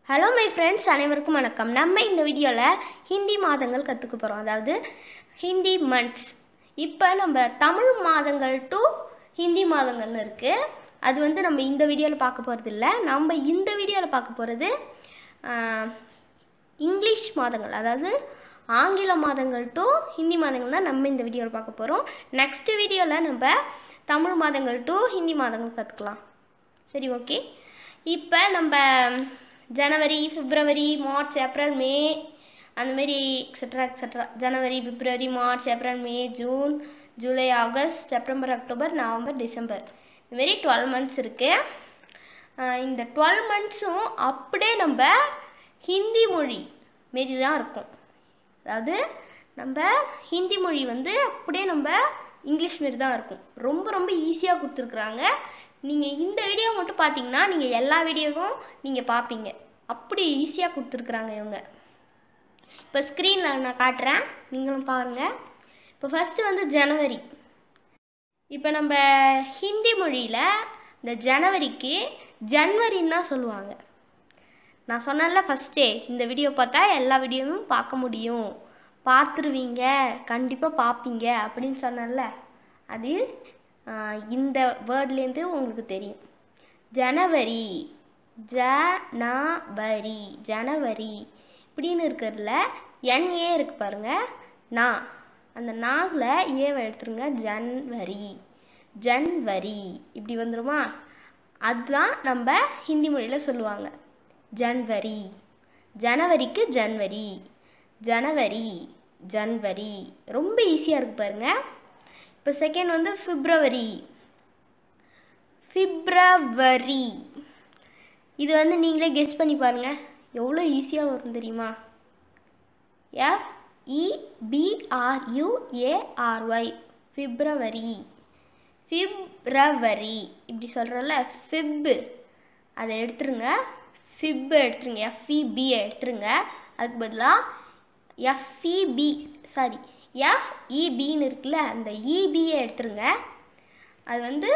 hello my friends அனைவருக்கும் வணக்கம் நம்ம இந்த வீடியோவில் ஹிந்தி மாதங்கள் கற்றுக்க போகிறோம் அதாவது ஹிந்தி மந்த்ஸ் இப்போ நம்ம தமிழ் மாதங்கள் டு ஹிந்தி மாதங்கள்னு இருக்குது அது வந்து நம்ம இந்த வீடியோவில் பார்க்க போகிறது இல்லை நம்ம இந்த வீடியோவில் பார்க்க போகிறது இங்கிலீஷ் மாதங்கள் அதாவது ஆங்கில மாதங்கள் டு ஹிந்தி மாதங்கள் தான் நம்ம இந்த வீடியோவில் பார்க்க போகிறோம் நெக்ஸ்ட் வீடியோவில் நம்ம தமிழ் மாதங்கள் டு ஹிந்தி மாதங்கள் கற்றுக்கலாம் சரி ஓகே இப்போ நம்ம ஜனவரி பிப்ரவரி மார்ச் ஏப்ரல் மே அந்தமாரி extra extra January February March April May June July August September October November December இதுமாரி டுவெல் மந்த்ஸ் இருக்குது இந்த டுவெல் மந்த்ஸும் அப்படியே நம்ம ஹிந்தி மொழி மாரி தான் இருக்கும் அதாவது நம்ம ஹிந்தி மொழி வந்து அப்படியே நம்ம இங்கிலீஷ் மாரி தான் இருக்கும் ரொம்ப ரொம்ப ஈஸியாக கொடுத்துருக்குறாங்க நீங்கள் இந்த வீடியோ மட்டும் பார்த்தீங்கன்னா நீங்கள் எல்லா வீடியோவும் நீங்கள் பார்ப்பீங்க அப்படி ஈஸியாக கொடுத்துருக்குறாங்க இவங்க இப்போ ஸ்க்ரீனில் நான் காட்டுறேன் நீங்களும் பாருங்கள் இப்போ ஃபஸ்ட்டு வந்து ஜனவரி இப்போ நம்ம ஹிந்தி மொழியில் இந்த ஜனவரிக்கு ஜன்வரின்னு தான் சொல்லுவாங்க நான் சொன்னேன்ல ஃபஸ்ட்டே இந்த வீடியோ பார்த்தா எல்லா வீடியோவும் பார்க்க முடியும் பார்த்துருவீங்க கண்டிப்பாக பார்ப்பீங்க அப்படின்னு சொன்னேன்ல அது இந்த வேர்ட்லேருந்து உங்களுக்கு தெரியும் ஜனவரி ஜனவரி ஜனவரி இப்படின்னு இருக்கிறதுல என்ஏ இருக்கு பாருங்க நா அந்த நாகில் ஏவை எடுத்துருங்க ஜன்வரி ஜன்வரி இப்படி வந்துருமா அதுதான் நம்ம ஹிந்தி மொழியில் சொல்லுவாங்க ஜன்வரி ஜனவரிக்கு ஜன்வரி ஜனவரி ஜன்வரி ரொம்ப ஈஸியாக இருக்கு பாருங்கள் இப்போ செகண்ட் வந்து பிப்ரவரி பிப்ரவரி இது வந்து நீங்களே கெஸ் பண்ணி பாருங்கள் எவ்வளோ ஈஸியாக வரும் தெரியுமா எஃப் இபிஆர்யூஏஆர்ஒய் பிப்ரவரி பிப்ரவரி இப்படி சொல்கிறோம்ல ஃபிப்பு அதை எடுத்துருங்க ஃபிப்பு எடுத்துருங்க எஃப்இபியை எடுத்துருங்க அதுக்கு பதிலாக எஃப்இபி சாரி எஃப்இபின்னு இருக்குல்ல அந்த இபியை எடுத்துருங்க அது வந்து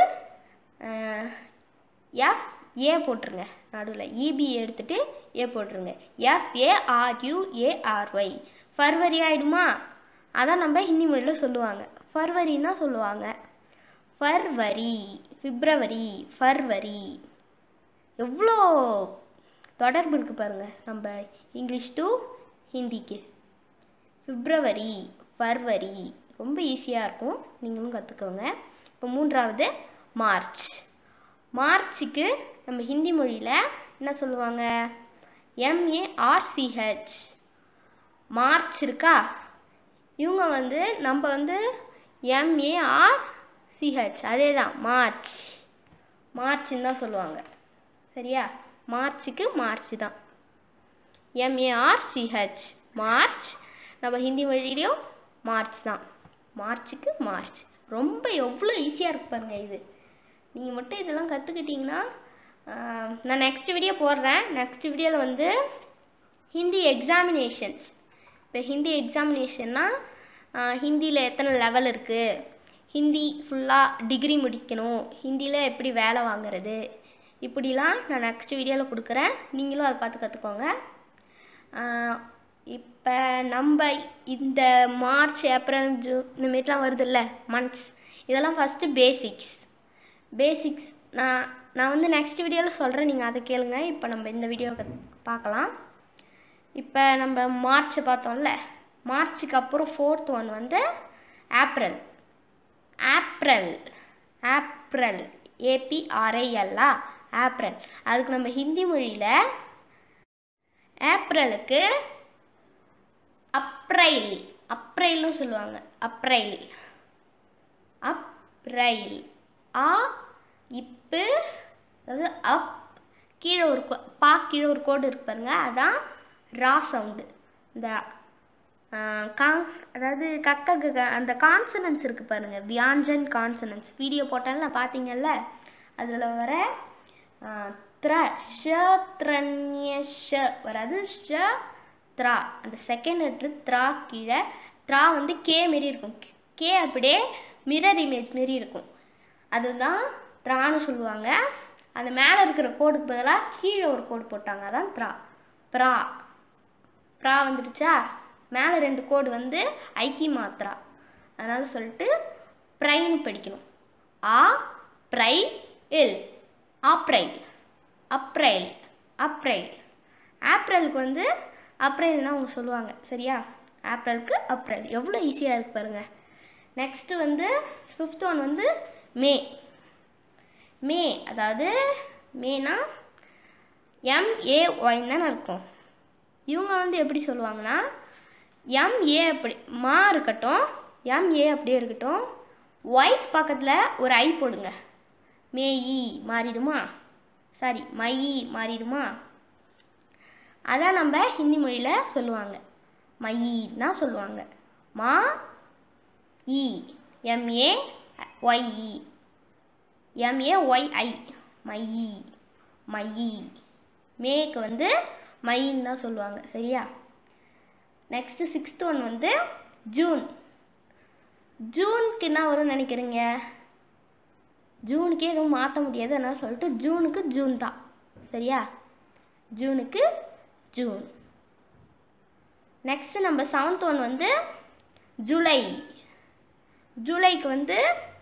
எஃப் ஏ போட்டுருங்க நடுவில் இபி எடுத்துகிட்டு ஏ போட்டுருங்க எஃப்ஏஆர்யூஏஆர்ஒய் ஃபர்வரி ஆகிடுமா அதான் நம்ம ஹிந்தி மொழியில் சொல்லுவாங்க ஃபர்வரின்னா சொல்லுவாங்க ஃபர்வரி பிப்ரவரி ஃபர்வரி எவ்வளோ தொடர்பு இருக்குது பாருங்கள் நம்ம இங்கிலீஷ் டு ஹிந்திக்கு பிப்ரவரி ஃபர்வரி ரொம்ப ஈஸியாக இருக்கும் நீங்களும் கற்றுக்கோங்க இப்போ மூன்றாவது மார்ச் மார்ச்சுக்கு நம்ம ஹிந்தி மொழியில் என்ன சொல்லுவாங்க எம்ஏஆர்சிஹெச் மார்ச் இருக்கா இவங்க வந்து நம்ம வந்து எம்ஏஆர்சிஹெச் அதே தான் மார்ச் மார்ச்னு தான் சொல்லுவாங்க சரியா மார்ச்சுக்கு மார்ச் தான் எம்ஏஆர்சிஹெச் மார்ச் நம்ம ஹிந்தி மொழியிலையும் மார்ச் தான் மார்ச்சுக்கு மார்ச் ரொம்ப எவ்வளோ ஈஸியாக இருக்கு பாருங்க இது நீங்கள் மட்டும் இதெல்லாம் கற்றுக்கிட்டிங்கன்னா நான் நெக்ஸ்ட் வீடியோ போடுறேன் நெக்ஸ்ட் வீடியோவில் வந்து ஹிந்தி எக்ஸாமினேஷன்ஸ் இப்போ ஹிந்தி எக்ஸாமினேஷன்னா ஹிந்தியில் எத்தனை லெவல் இருக்குது ஹிந்தி ஃபுல்லாக டிகிரி முடிக்கணும் ஹிந்தியில் எப்படி வேலை வாங்குறது இப்படிலாம் நான் நெக்ஸ்ட் வீடியோவில் கொடுக்குறேன் நீங்களும் அதை பார்த்து கற்றுக்கோங்க இப்போ நம்ம இந்த மார்ச் ஏப்ரல் ஜூன் இந்த மாரிலாம் வருதுல்ல மந்த்ஸ் இதெல்லாம் ஃபஸ்ட்டு பேசிக்ஸ் பேசிக்ஸ் நான் நான் வந்து நெக்ஸ்ட் வீடியோவில் சொல்கிறேன் நீங்கள் அதை கேளுங்க இப்போ நம்ம இந்த வீடியோவை பார்க்கலாம் இப்போ நம்ம மார்ச் பார்த்தோம்ல மார்ச்சுக்கு அப்புறம் ஃபோர்த் ஒன் வந்து ஏப்ரல் ஏப்ரல் ஏப்ரல் ஏபிஆர்ஐஎல்லா ஏப்ரல் அதுக்கு நம்ம ஹிந்தி மொழியில் ஏப்ரலுக்கு அப்ரைல் அப்ரைல்னு சொல்லுவாங்க அப்ரைல் அப்ரைல் ஆ இப்பு அதாவது அப் கீழே ஒரு பா கீழே ஒரு கோடு இருக்கு பாருங்க அதான் ரா சவுண்டு இந்த காங் அதாவது கக்க அந்த கான்சனன்ஸ் இருக்குது பாருங்கள் வியாஞ்சன் கான்சனன்ஸ் வீடியோ போட்டால பார்த்தீங்கல்ல அதில் வர த்ர ஷ த்ரன்ய ஷ வராது ஷ த்ரா அந்த செகண்ட் லெட்ரு த்ரா கீழே த்ரா வந்து கே மாரி இருக்கும் கே அப்படியே மிரர் இமேஜ் மாரி இருக்கும் அதுதான் த்ரான்னு சொல்லுவாங்க அந்த மேலே இருக்கிற கோடுக்கு பதிலாக கீழே ஒரு கோடு போட்டாங்க அதான் த்ரா ப்ரா ப்ரா வந்துடுச்சா மேலே ரெண்டு கோடு வந்து ஐக்கி மாத்திரா அதனால் சொல்லிட்டு ப்ரைன்னு படிக்கணும் ஆ ப்ரை இல் ஆப்ரைல் அப்ரைல் அப்ரைல் ஏப்ரலுக்கு வந்து அப்ரைல் தான் அவங்க சொல்லுவாங்க சரியா ஏப்ரலுக்கு அப்ரைல் எவ்வளோ ஈஸியாக இருக்கு பாருங்கள் நெக்ஸ்ட்டு வந்து ஃபிஃப்த் ஒன் வந்து மே மே அதாவது மேனா எம்ஏஒய்ன்னு தானே இருக்கும் இவங்க வந்து எப்படி சொல்லுவாங்கன்னா எம்ஏ அப்படி மா இருக்கட்டும் எம்ஏ அப்படியே இருக்கட்டும் ஒய் பக்கத்தில் ஒரு ஐ போடுங்க மேயி மாறிடுமா சாரி மையி மாறிடுமா அதான் நம்ம ஹிந்தி மொழியில் சொல்லுவாங்க மையி தான் சொல்லுவாங்க மா இ எம்ஏ ஒய்இ எம்ஏ ஒய்ஐ மையி மையி மேக்கு வந்து மையின்னு தான் சொல்லுவாங்க சரியா நெக்ஸ்ட்டு சிக்ஸ்த் ஒன் வந்து ஜூன் ஜூனுக்கு என்ன வரும்னு நினைக்கிறீங்க ஜூனுக்கே எதுவும் மாற்ற முடியாது அதனால் சொல்லிட்டு ஜூனுக்கு ஜூன் தான் சரியா ஜூனுக்கு ஜூன் நெக்ஸ்ட் நம்ம செவன்த் ஒன் வந்து ஜூலை ஜூலைக்கு வந்து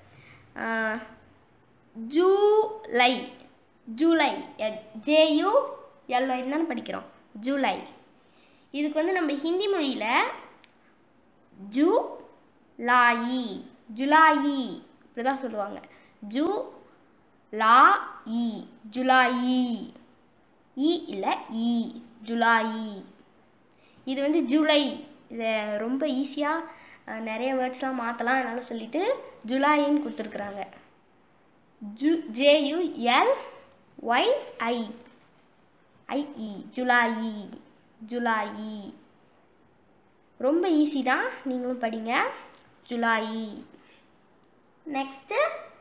ஜூலை ஜூலை ஜேயு எல்ஒய்னு தானே படிக்கிறோம் ஜூலை இதுக்கு வந்து நம்ம ஹிந்தி மொழியில் ஜூ லாயி ஜுலாயி இப்படி தான் சொல்லுவாங்க ஜூ லா இ ஜுலாயி இ இல்லை இ ஜுலாயி இது வந்து ஜூலை இதை ரொம்ப ஈஸியாக நிறைய வேர்ட்ஸ்லாம் மாற்றலாம் அதனால சொல்லிட்டு ஜுலாயின்னு கொடுத்துருக்குறாங்க ஜு ஜேயுஎல் ஒய் ஐ ஐஇ ஜுலாயி ஜுலாயி ரொம்ப ஈஸி தான் நீங்களும் படிங்க ஜுலாயி நெக்ஸ்ட்டு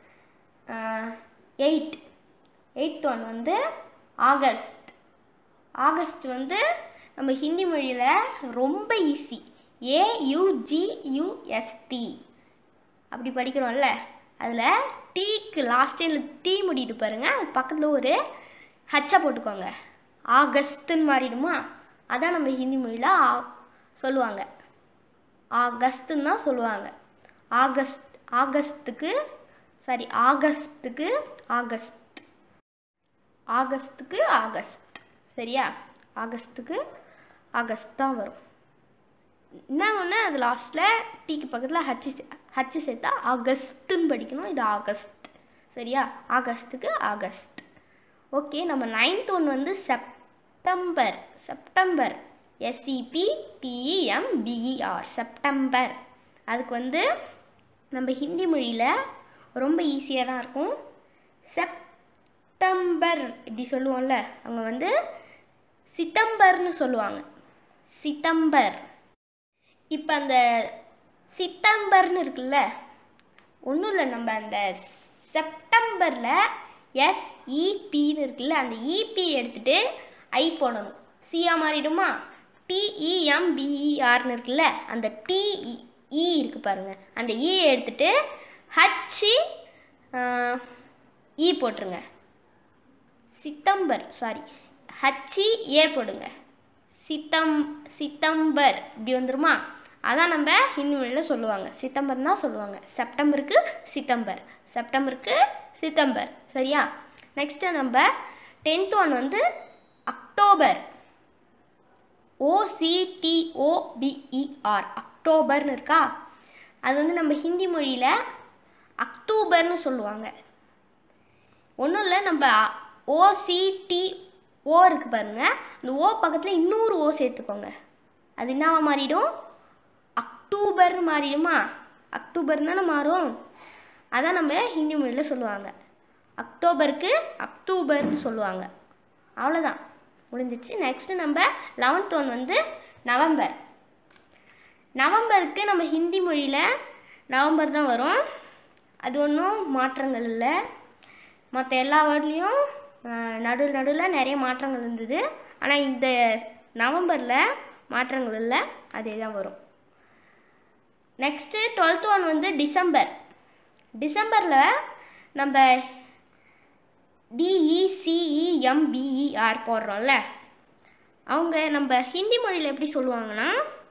எயிட் எயிட் ஒன் வந்து ஆகஸ்ட் ஆகஸ்ட் வந்து நம்ம ஹிந்தி மொழியில் ரொம்ப ஈஸி ஏயுஜியூஎஸ்டி அப்படி படிக்கிறோம்ல அதில் டீக்கு லாஸ்ட்டில் டீ முடிட்டு பாருங்கள் அது பக்கத்தில் ஒரு ஹச்சா போட்டுக்கோங்க ஆகஸ்ட்டுன்னு மாறிடுமா அதான் நம்ம ஹிந்தி மொழியில் ஆ சொல்லுவாங்க ஆகஸ்ட்டுன்னு தான் சொல்லுவாங்க ஆகஸ்ட் ஆகஸ்ட்டுக்கு சாரி ஆகஸ்ட்டுக்கு ஆகஸ்ட் ஆகஸ்ட்டுக்கு ஆகஸ்ட் சரியா ஆகஸ்ட்டுக்கு ஆகஸ்ட் தான் வரும் என்ன ஒன்று அது லாஸ்ட்டில் டீக்கு பக்கத்தில் ஹச்சு ஹச்சு சேர்த்தா ஆகஸ்ட்டுன்னு படிக்கணும் இது ஆகஸ்ட் சரியா ஆகஸ்ட்டுக்கு ஆகஸ்ட் ஓகே நம்ம நைன்த் ஒன்று வந்து September September S E P T E M B E R September அதுக்கு வந்து நம்ம ஹிந்தி மொழியில் ரொம்ப ஈஸியாக தான் இருக்கும் செப்டம்பர் இப்படி சொல்லுவோம்ல அவங்க வந்து சித்தம்பர்னு சொல்லுவாங்க சித்தம்பர் இப்போ அந்த சித்தம்பர்னு இருக்குல்ல ஒன்றும் இல்லை நம்ம அந்த செப்டம்பரில் எஸ்இபின்னு இருக்குல்ல அந்த இபி எடுத்துகிட்டு ஐ போடணும் சியா மாறிடுமா டிஇஎம்பிஇஆர்னு இருக்குல்ல அந்த டிஇ இ இருக்குது பாருங்கள் அந்த இ எடுத்துட்டு ஹச்சி இ போட்டுருங்க சித்தம்பர் சாரி ஹச்சி ஏ போடுங்க சித்தம் சித்தம்பர் இப்படி வந்துருமா அதான் நம்ம ஹிந்தி மொழியில் சொல்லுவாங்க சித்தம்பர் தான் சொல்லுவாங்க செப்டம்பருக்கு சித்தம்பர் செப்டம்பருக்கு சித்தம்பர் சரியா நெக்ஸ்ட்டு நம்ம டென்த் ஒன் வந்து அக்டோபர் ஓசிடிஓபிஇஆர் அக்டோபர்னு இருக்கா அது வந்து நம்ம ஹிந்தி மொழியில் அக்டோபர்னு சொல்லுவாங்க ஒன்றும் இல்லை நம்ம ஓசிடி ஓ இருக்கு பாருங்க இந்த ஓ பக்கத்தில் இன்னொரு ஓ சேர்த்துக்கோங்க அது என்னவா மாறிடும் அக்டோபர்னு மாறிடுமா அக்டோபர் தானே மாறும் அதான் நம்ம ஹிந்தி மொழியில் சொல்லுவாங்க அக்டோபருக்கு அக்டோபர்னு சொல்லுவாங்க அவ்வளோதான் முடிஞ்சிச்சு நெக்ஸ்ட்டு நம்ம லெவன்த் ஒன் வந்து நவம்பர் நவம்பருக்கு நம்ம ஹிந்தி மொழியில் நவம்பர் தான் வரும் அது ஒன்றும் மாற்றங்கள் இல்லை மற்ற எல்லா வேர்ட்லேயும் நடுவில் நடுவில் நிறைய மாற்றங்கள் இருந்தது ஆனால் இந்த நவம்பரில் மாற்றங்கள் இல்லை அதே தான் வரும் நெக்ஸ்ட்டு டுவெல்த் ஒன் வந்து டிசம்பர் டிசம்பரில் நம்ம டிஇசிஇஎம்பிஇஆர் போடுறோம்ல அவங்க நம்ம ஹிந்தி மொழியில் எப்படி சொல்லுவாங்கன்னா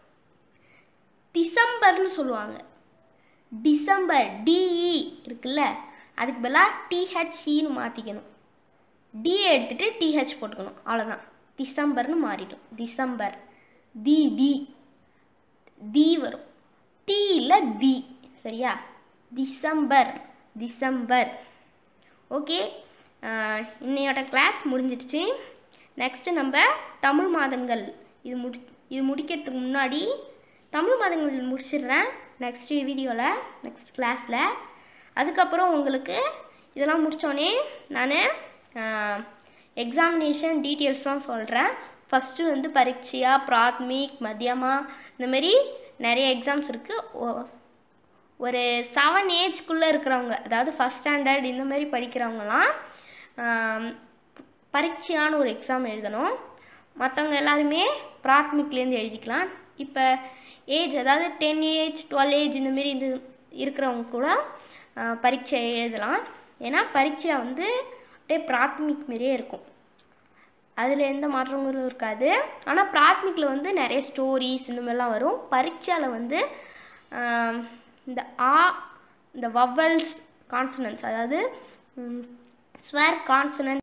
டிசம்பர்னு சொல்லுவாங்க டிசம்பர் டிஇ இருக்குல்ல அதுக்கு பதிலாக டிஹெச்இன்னு மாற்றிக்கணும் டி எடுத்துட்டு டிஹெச் போட்டுக்கணும் அவ்வளோதான் டிசம்பர்னு மாறிடும் டிசம்பர் தி தி தி வரும் டி இல்லை தி சரியா டிசம்பர் டிசம்பர் ஓகே இன்னையோட கிளாஸ் முடிஞ்சிடுச்சு நெக்ஸ்ட்டு நம்ம தமிழ் மாதங்கள் இது முடி இது முடிக்கிறதுக்கு முன்னாடி தமிழ் மாதங்கள் முடிச்சிடுறேன் நெக்ஸ்ட் வீடியோவில் நெக்ஸ்ட் கிளாஸில் அதுக்கப்புறம் உங்களுக்கு இதெல்லாம் முடித்தோடனே நான் எக்ஸாமினேஷன் டீட்டெயில்ஸ்லாம் சொல்கிறேன் ஃபஸ்ட்டு வந்து பரீட்சையா பிராத்மிக் மத்தியமா இந்த மாதிரி நிறைய எக்ஸாம்ஸ் இருக்குது ஒரு செவன் ஏஜ்குள்ளே இருக்கிறவங்க அதாவது ஃபஸ்ட் ஸ்டாண்டர்ட் இந்த மாதிரி படிக்கிறவங்கலாம் பரீட்சையான ஒரு எக்ஸாம் எழுதணும் மற்றவங்க எல்லாருமே பிராத்மிக்லேருந்து எழுதிக்கலாம் இப்போ ஏஜ் அதாவது டென் ஏஜ் டுவெல் ஏஜ் இந்த மாதிரி இது இருக்கிறவங்க கூட பரீட்சை எழுதலாம் ஏன்னா பரீட்சை வந்து அப்படியே பிராத்மிக் மாரியே இருக்கும் அதில் எந்த மாற்றங்களும் இருக்காது ஆனால் பிராத்மிக்கில் வந்து நிறைய ஸ்டோரிஸ் இந்த மாதிரிலாம் வரும் பரீட்சையில் வந்து இந்த ஆ இந்த வவல்ஸ் கான்சனன்ஸ் அதாவது ஸ்வர் கான்சனன்ஸ்